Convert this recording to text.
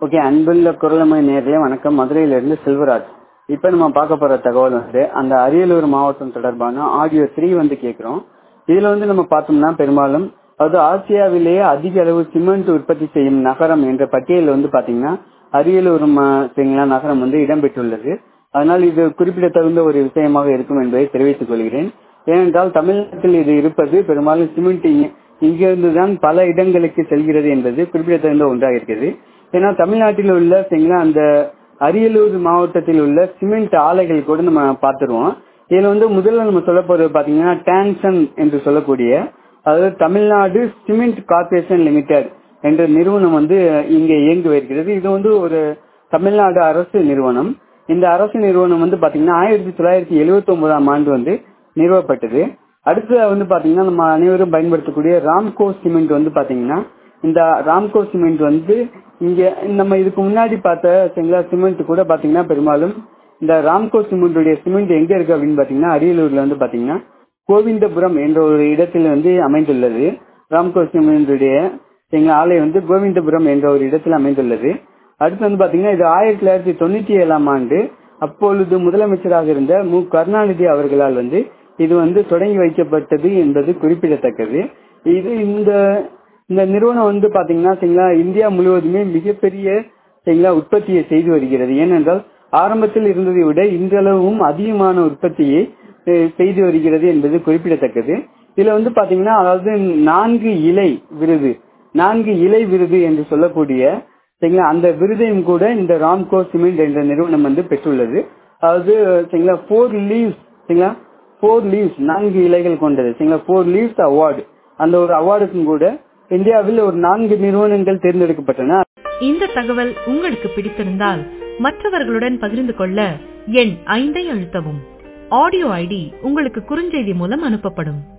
okay அன்புள்ள குரலமணி நேர்களே வணக்கம் மதுரையிலிருந்து செல்வராஜ் இப்போ நம்ம பார்க்க போற தகவல் வந்து அந்த அரியலூர் மாவட்டம் தொடர்பான ஆடியோ த்ரீ வந்து கேட்குறோம் இதுல வந்து நம்ம பார்த்தோம்னா பெரும்பாலும் அதாவது ஆசியாவிலேயே அதிக அளவு சிமெண்ட் உற்பத்தி செய்யும் நகரம் என்ற பட்டியலில் வந்து பாத்தீங்கன்னா அரியலூர் ம- சரிங்களா நகரம் வந்து இடம்பெற்றுள்ளது அதனால் இது குறிப்பிடத்தகுந்த ஒரு விஷயமாக இருக்கும் என்பதை தெரிவித்துக் கொள்கிறேன் ஏனென்றால் தமிழ்நாட்டில் இது இருப்பது பெரும்பாலும் சிமெண்ட் இங்க- இங்கிருந்து தான் பல இடங்களுக்கு செல்கிறது என்பது குறிப்பிடத்தகுந்த ஒன்றாக இருக்கிறது ஏன்னா தமிழ்நாட்டில் உள்ள சரிங்களா அந்த அரியலூர் மாவட்டத்தில் உள்ள சிமெண்ட் ஆலைகள் கூட நம்ம பார்த்துருவோம் இதுல வந்து முதல்ல நம்ம சொல்ல போறது பாத்தீங்கன்னா டான்சன் என்று சொல்லக்கூடிய அதாவது தமிழ்நாடு சிமெண்ட் கார்பரேஷன் லிமிடெட் என்ற நிறுவனம் வந்து இங்கே இயங்கி வருகிறது இது வந்து ஒரு தமிழ்நாடு அரசு நிறுவனம் இந்த அரசு நிறுவனம் வந்து பாத்தீங்கன்னா ஆயிரத்தி தொள்ளாயிரத்தி எழுவத்தி ஒன்பதாம் ஆண்டு வந்து நிறுவப்பட்டது அடுத்து வந்து பாத்தீங்கன்னா நம்ம அனைவரும் பயன்படுத்தக்கூடிய ராம்கோ சிமெண்ட் வந்து பாத்தீங்கன்னா இந்த ராம்கோ சிமெண்ட் வந்து இங்க நம்ம இதுக்கு முன்னாடி பார்த்த செங்கலா சிமெண்ட் கூட பாத்தீங்கன்னா பெரும்பாலும் இந்த ராம்கோ சிமெண்டுடைய சிமெண்ட் எங்க இருக்கு அப்படின்னு பாத்தீங்கன்னா அரியலூர்ல வந்து பாத்தீங்கன்னா கோவிந்தபுரம் என்ற ஒரு இடத்தில் வந்து அமைந்துள்ளது ராம்கோ சிமெண்டுடைய எங்க ஆலை வந்து கோவிந்தபுரம் என்ற ஒரு இடத்தில் அமைந்துள்ளது அடுத்து வந்து பாத்தீங்கன்னா இது ஆயிரத்தி தொள்ளாயிரத்தி தொண்ணூத்தி ஏழாம் ஆண்டு அப்பொழுது முதலமைச்சராக இருந்த மு கருணாநிதி அவர்களால் வந்து இது வந்து தொடங்கி வைக்கப்பட்டது என்பது குறிப்பிடத்தக்கது இது இந்த இந்த நிறுவனம் வந்து பாத்தீங்கன்னா சரிங்களா இந்தியா முழுவதுமே மிகப்பெரிய சரிங்களா உற்பத்தியை செய்து வருகிறது ஏனென்றால் ஆரம்பத்தில் இருந்ததை விட இன்றளவும் அதிகமான உற்பத்தியை அஹ், செய்து வருகிறது என்பது குறிப்பிடத்தக்கது இதுல வந்து பாத்தீங்கன்னா அதாவது நான்கு இலை விருது நான்கு இலை விருது என்று சொல்லக்கூடிய சரிங்களா அந்த விருதையும் கூட இந்த ராம்கோ சிமெண்ட் என்ற நிறுவனம் வந்து பெற்றுள்ளது அதாவது சரிங்களா ஃபோர் லீவ்ஸ் சரிங்களா ஃபோர் லீவ்ஸ் நான்கு இலைகள் கொண்டது சரிங்களா ஃபோர் லீவ்ஸ் அவார்டு அந்த ஒரு அவார்டுக்கும் கூட இந்தியாவில் ஒரு நான்கு நிறுவனங்கள் தேர்ந்தெடுக்கப்பட்டன இந்த தகவல் உங்களுக்கு பிடித்திருந்தால் மற்றவர்களுடன் பகிர்ந்து கொள்ள எண் ஐந்தை அழுத்தவும் ஆடியோ ஐடி உங்களுக்கு குறுஞ்செய்தி மூலம் அனுப்பப்படும்